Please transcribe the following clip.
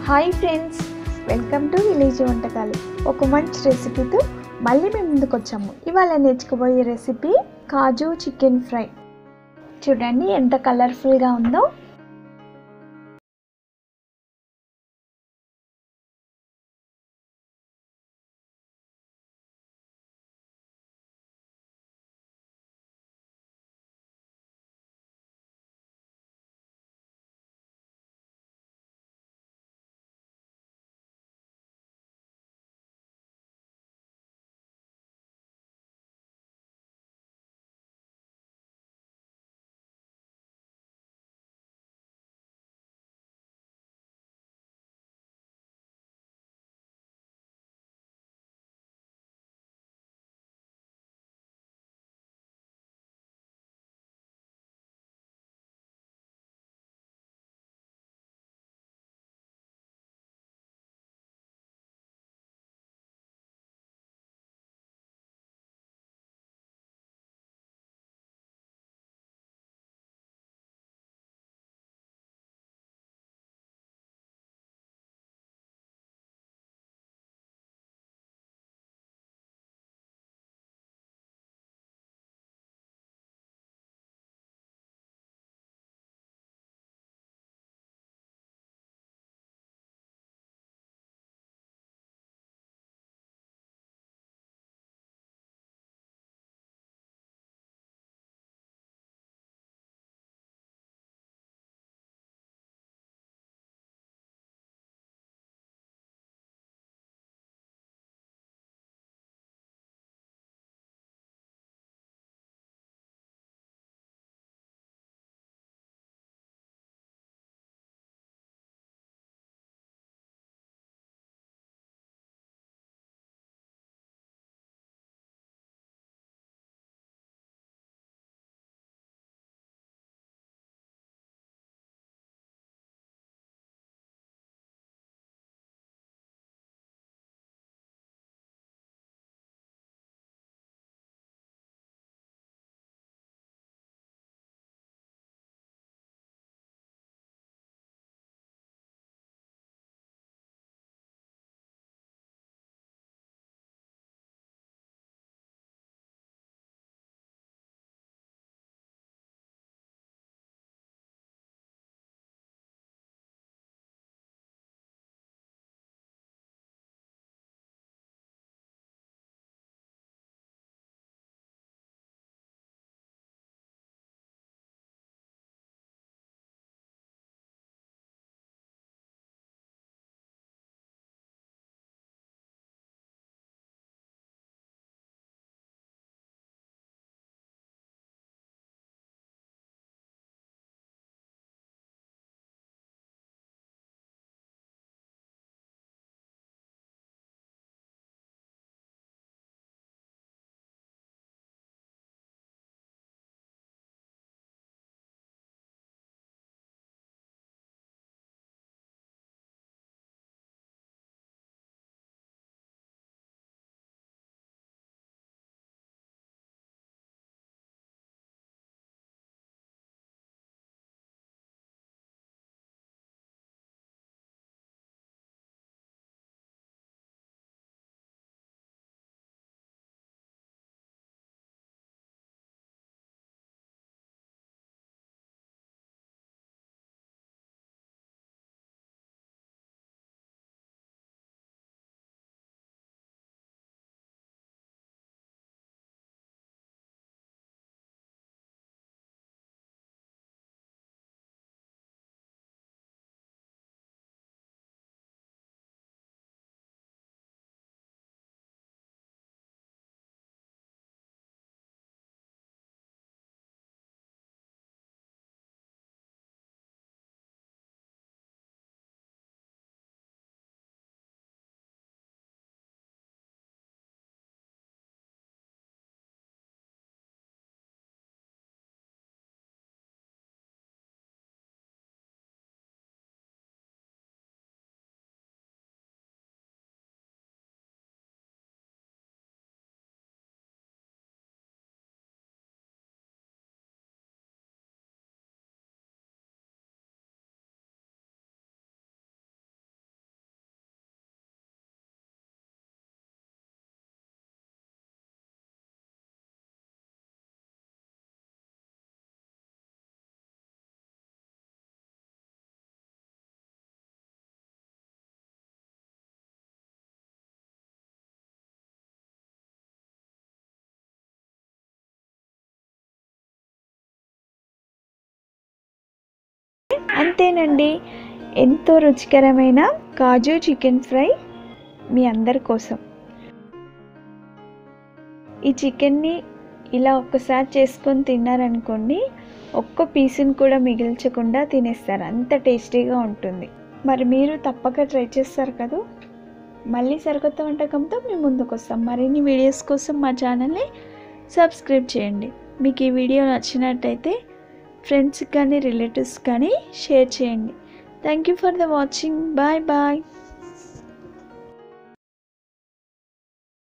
hi friends welcome to village వంటకాలు ఒక మంచి రెసిపీతో మళ్ళీ మేము ముందుకు వచ్చాము ఇవాళ నేర్చుకోబోయే రెసిపీ కాజు చికెన్ ఫ్రై చూడండి ఎంత కలర్ఫుల్గా ఉందో అంతేనండి ఎంతో రుచికరమైన కాజు చికెన్ ఫ్రై మీ అందరి కోసం ఈ చికెన్ని ఇలా ఒక్కసారి చేసుకొని తిన్నారనుకోండి ఒక్క పీసుని కూడా మిగిల్చకుండా తినేస్తారు అంత టేస్టీగా ఉంటుంది మరి మీరు తప్పక ట్రై చేస్తారు కదా మళ్ళీ సరికొత్త వంటకంతో మేము ముందుకు వస్తాం మరిన్ని వీడియోస్ కోసం మా ఛానల్ని సబ్స్క్రైబ్ చేయండి మీకు ఈ వీడియో నచ్చినట్టయితే ఫ్రెండ్స్కి కానీ రిలేటివ్స్ కానీ షేర్ చేయండి thank you for the watching bye bye